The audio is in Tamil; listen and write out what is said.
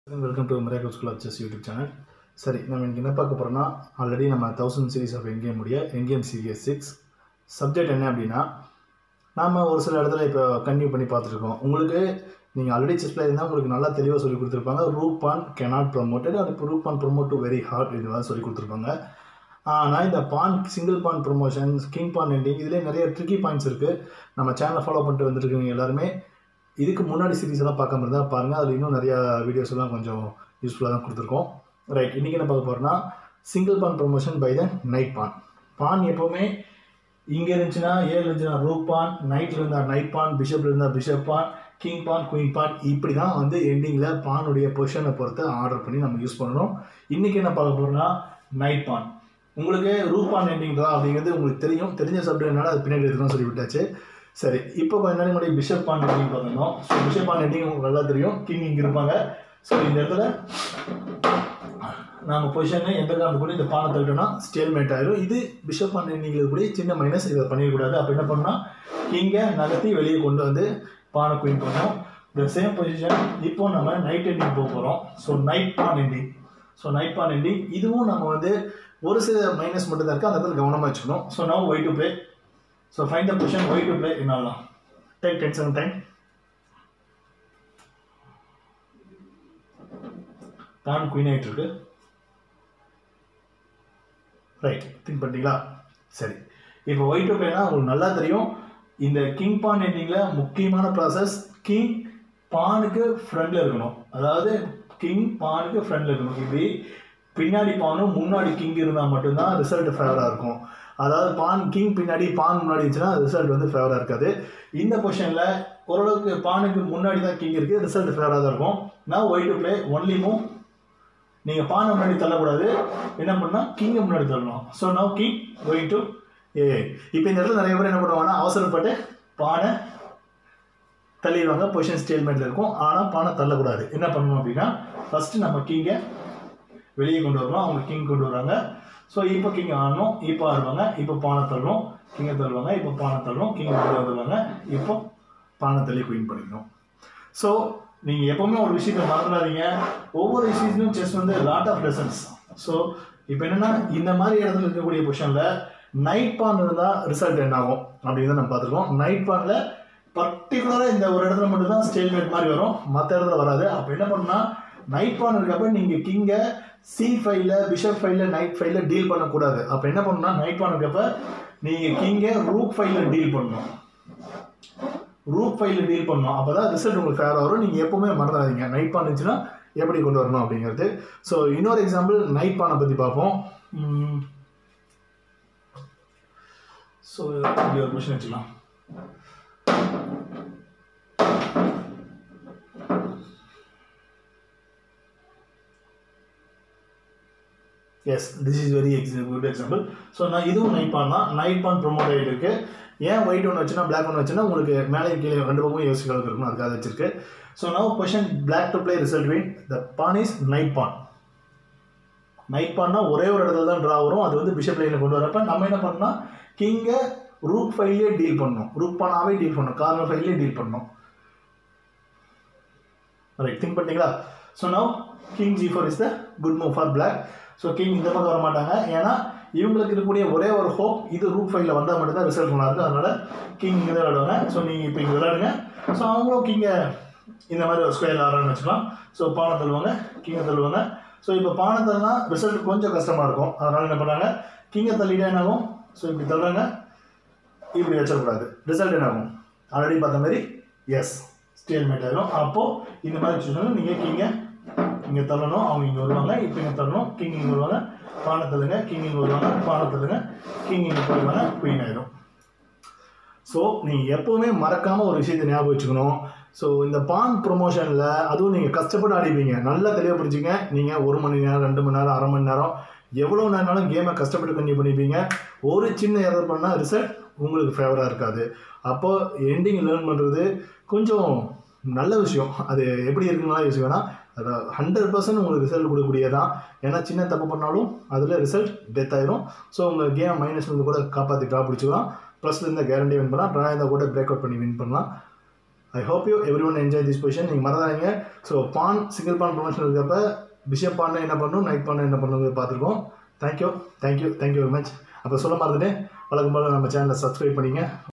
welcome to Miracle School of Chess YouTube channel சரி நம்ம இன்றைக்கி என்ன பார்க்க போகிறோம்னா ஆல்ரெடி நம்ம தௌசண்ட் சீரிஸ் ஆஃப் என்கேம் உடைய என்கேம் சீரியஸ் சிக்ஸ் சப்ஜெக்ட் என்ன அப்படின்னா நாம் ஒரு சில இடத்துல இப்போ கன்டினியூ பண்ணி பார்த்துருக்கோம் உங்களுக்கு நீங்கள் ஆல்ரெடி செஸ் பிளேயர் இருந்தால் உங்களுக்கு நல்லா தெளிவாக சொல்லி கொடுத்துருப்பாங்க ரூப் ஆன் கெனாட் ப்ரமோட்டட் அது இப்போ rook on promote to very hard இது மாதிரி சொல்லி கொடுத்துருப்பாங்க ஆனால் இந்த pawn single pawn promotion king pawn ending இதுலேயே நிறைய ட்ரிக்கி பாயிண்ட்ஸ் இருக்குது நம்ம சேனலை ஃபாலோ பண்ணிட்டு வந்துருக்கீங்க எல்லாருமே இதுக்கு முன்னாடி சீரிஸ் எல்லாம் பார்க்காம இருந்தால் பாருங்கள் அதில் இன்னும் நிறையா வீடியோஸ் எல்லாம் கொஞ்சம் யூஸ்ஃபுல்லாக தான் கொடுத்துருக்கோம் ரைட் இன்றைக்கி என்ன பார்க்க போகிறோம்னா single pawn promotion by the knight pawn pawn எப்போவுமே இங்கே இருந்துச்சுன்னா ஏழு இருந்துச்சுன்னா ரூப் பான் நைட்டில் இருந்தால் நைட் பான் பிஷப்பில் இருந்தால் bishop pawn king pawn queen pawn இப்படி தான் வந்து எண்டிங்கில் பானுடைய பொசிஷனை பொறுத்து ஆர்டர் பண்ணி நம்ம யூஸ் பண்ணணும் இன்றைக்கி என்ன பார்க்க போகிறோம்னா நைட் பான் உங்களுக்கு ரூப் பான் எண்டிங் தான் அப்படிங்கிறது உங்களுக்கு தெரியும் தெரிஞ்ச சப்ஜெக்ட் என்னால் அது பின்னாடி இருக்குன்னு சொல்லி விட்டாச்சு சரி இப்போ கொஞ்ச நாளைக்கு முன்னாடி பிஷப் பான் எண்டிங் பார்த்துருந்தோம் ஸோ பிஷப் பான் எண்டிங் உங்களுக்கு நல்லா தெரியும் கிங் இங்கே இருப்பாங்க ஸோ இந்த இடத்துல நாங்கள் பொசிஷனை எந்த காரணத்து கூட இந்த பானை தள்ளிட்டோம்னா ஸ்டேல்மேட் ஆயிரும் இது பிஷப் பான் எண்டிங்கில் கூட சின்ன மைனஸ் இதை பண்ணிடக்கூடாது அப்போ என்ன பண்ணால் கிங்கை நகர்த்தி வெளியே கொண்டு வந்து பானை குயின் பண்ணோம் இந்த சேம் பொசிஷன் இப்போ நம்ம நைட் எண்டிங் போக போகிறோம் so knight pawn ending so knight pawn ending இதுவும் நம்ம வந்து ஒரு சில மைனஸ் மட்டும் தான் இருக்குது அந்த இடத்துல கவனமாக வச்சுக்கணும் so now white to play so fine the position white to play என்னலாம் take ten second time pawn queen ஆகிட்டு இருக்கு ரைட் திங்க் பண்ணிட்டீங்களா சரி இப்போ ஒய் டு ப்ளேனா உங்களுக்கு நல்லா தெரியும் இந்த கிங் பான் எண்டிங்கில் முக்கியமான ப்ராசஸ் கிங் பானுக்கு ஃப்ரண்டில் இருக்கணும் அதாவது கிங் பானுக்கு ஃப்ரண்டில் இருக்கணும் இப்படி பின்னாடி பானும் முன்னாடி கிங் இருந்தால் மட்டும்தான் ரிசல்ட் ஃபேவராக இருக்கும் அதாவது பான் கிங் பின்னாடி பான் முன்னாடி இருந்துச்சுன்னா ரிசல்ட் வந்து ஃபேவராக இருக்காது இந்த பொசிஷனில் ஓரளவுக்கு பானுக்கு முன்னாடி தான் கிங் இருக்குது ரிசல்ட் ஃபேவராக தான் இருக்கும் நான் white to play only move நீங்கள் பானை முன்னாடி தள்ளக்கூடாது என்ன பண்ணால் கிங்கை முன்னாடி தள்ளணும் so now king going to a இப்போ இந்த இடத்துல நிறைய பேர் என்ன பண்ணுவாங்கன்னா அவசரப்பட்டு பானை தள்ளிடுவாங்க பொசிஷன் ஸ்டேல்மெண்ட்டில் இருக்கும் ஆனால் பானை தள்ளக்கூடாது என்ன பண்ணணும் அப்படின்னா ஃபஸ்ட்டு நம்ம கிங்கை வெளியே கொண்டு வரணும் அவங்க கிங் கொண்டு வராங்க ஸோ இப்போ கிங் ஆடணும் இப்போ ஆடுவாங்க இப்போ பானை தள்ளணும் கிங்கை தள்ளுவாங்க இப்போ பானை தள்ளணும் கிங் வெளியே வந்துடுவாங்க இப்போ பானை தள்ளி குயின் பண்ணிக்கணும் ஸோ நீங்கள் எப்போவுமே ஒரு விஷயத்தை மறந்துடாதீங்க ஒவ்வொரு விஷயத்துலையும் செஸ் வந்து லாட் ஆஃப் லெசன்ஸ் ஸோ இப்போ என்னென்னா இந்த மாதிரி இடத்துல இருக்கக்கூடிய பொசிஷனில் நைட் பான் இருந்தால் ரிசல்ட் என்ன ஆகும் அப்படிங்கிறத நம்ம பார்த்துருக்கோம் நைட் பானில் பர்டிகுலராக இந்த ஒரு இடத்துல மட்டும்தான் ஸ்டேல்மேட் மாதிரி வரும் மற்ற இடத்துல வராது அப்போ என்ன பண்ணுன்னா நைட் பான் இருக்கப்ப நீங்கள் கிங்கை சி ஃபைவ்ல பிஷப் ஃபைவ்ல நைட் ஃபைவ்ல டீல் பண்ணக்கூடாது அப்போ என்ன பண்ணணும்னா நைட் பான் இருக்கப்ப நீங்கள் கிங்கை ரூப் ஃபைவ்ல டீல் பண்ணணும் ரூப் ஃபைவ்ல டீல் பண்ணணும் அப்போ தான் ரிசல்ட் உங்களுக்கு ஃபேராக வரும் நீங்கள் எப்போவுமே மறந்துடாதீங்க நைட் பான் இருந்துச்சுன்னா எப்படி கொண்டு வரணும் அப்படிங்கிறது ஸோ இன்னொரு எக்ஸாம்பிள் நைட் பானை பற்றி பார்ப்போம் ஸோ இப்படி ஒரு கொஷின் வச்சுக்கலாம் எஸ் திஸ் இஸ் வெரி எக்ஸ் குட் எக்ஸாம்பிள் ஸோ நான் இதுவும் நைட் பான் தான் நைட் பான் ப்ரொமோட் ஆகிட்டு இருக்கு ஏன் ஒயிட் ஒன்று வச்சுன்னா பிளாக் ஒன்று வச்சுன்னா உங்களுக்கு மேலே கீழே ரெண்டு பக்கமும் யோசிக்க அளவுக்கு இருக்கணும் அதுக்காக வச்சிருக்கு so now question black to play result win the pawn is knight pawn knight பான்னா ஒரே ஒரு இடத்துல தான் ட்ரா வரும் அது வந்து பிஷப் லைனில் கொண்டு வரப்ப நம்ம என்ன பண்ணோம்னா கிங்கை ரூட் ஃபைவ்லேயே டீல் பண்ணணும் ரூட் பானாவே டீல் பண்ணணும் கார்னர் ஃபைவ்லேயே டீல் பண்ணணும் ரைட் திங்க் பண்ணிட்டீங்களா so now king G four is the good move for black so king இந்த பக்கம் வர மாட்டாங்க ஏன்னா இவங்களுக்கு இருக்கக்கூடிய ஒரே ஒரு ஹோப் இது ரூட் ஃபைவ்ல வந்தால் மட்டும்தான் ரிசல்ட் நல்லா இருக்குது அதனால் கிங் இங்கே தான் விளையாடுவாங்க ஸோ நீங்கள் இப்போ இங்கே விளையாடுங்க ஸோ அவங்களும் கிங்கை இந்த மாதிரி ஒரு ஸ்கொயர் ஆடுறான்னு வச்சுக்கலாம் ஸோ பானை தள்ளுவாங்க கிங்கை தள்ளுவாங்க ஸோ இப்போ பானை தள்ளினா ரிசல்ட் கொஞ்சம் கஷ்டமாக இருக்கும் அதனால் என்ன பண்ணுறாங்க கிங்கை தள்ளிட்டே என்ன ஆகும் ஸோ இப்படி தள்ளுறாங்க இப்படி வச்சிடக்கூடாது ரிசல்ட் என்ன ஆகும் ஆல்ரெடி பார்த்த மாதிரி எஸ் ஸ்டேல்மேட் ஆயிரும் அப்போது இந்த மாதிரி வச்சுக்கணும் நீங்கள் கிங்கை இங்கே தள்ளணும் அவங்க இங்கே வருவாங்க இப்போ இங்கே தள்ளணும் கிங் இங்கே வருவாங்க பானை தள்ளுங்க கிங் இங்கே வருவாங்க பானை தள்ளுங்க கிங் இங்கே போயிடுவாங்க குயின் ஆயிடும் ஸோ நீங்கள் எப்போவுமே மறக்காமல் ஒரு விஷயத்தை ஞாபகம் வச்சுக்கணும் ஸோ இந்த பான் ப்ரொமோஷனில் அதுவும் நீங்கள் கஷ்டப்பட்டு ஆடிப்பீங்க நல்லா தெளிவாக பிடிச்சிங்க நீங்கள் ஒரு மணி நேரம் ரெண்டு மணி நேரம் அரை மணி நேரம் எவ்வளோ நேரம்னாலும் கேமை கஷ்டப்பட்டு கண்டினியூ பண்ணிப்பீங்க ஒரு சின்ன எரர் பண்ணால் ரிசல்ட் உங்களுக்கு ஃபேவராக இருக்காது அப்போது எண்டிங் லேர்ன் பண்ணுறது கொஞ்சம் நல்ல விஷயம் அது எப்படி இருக்குன்னா யோசிக்கணும் அது ஹண்ட்ரட் பர்சன்ட் உங்களுக்கு ரிசல்ட் கொடுக்கக்கூடியதான் ஏன்னா சின்ன தப்பு பண்ணாலும் அதில் ரிசல்ட் டெத் ஆயிரும் ஸோ உங்கள் கேம் மைனஸ்லேருந்து கூட காப்பாற்றி ட்ரா பிடிச்சிக்கலாம் ப்ளஸ்லேருந்து கேரண்டி வின் பண்ணலாம் ட்ரா இருந்தால் கூட பிரேக் அவுட் பண்ணி வின் பண்ணலாம் I hope you everyone enjoy this position நீங்கள் மறந்தாதீங்க so pawn single pawn promotion இருக்கப்ப பிஷப் பான் என்ன பண்ணணும் நைட் பான் என்ன பண்ணணும் பார்த்துருக்கோம் thank you thank you thank you very much அப்போ சொல்ல மறந்துட்டேன் வழக்கம் போல் நம்ம சேனலை சப்ஸ்கிரைப் பண்ணிங்க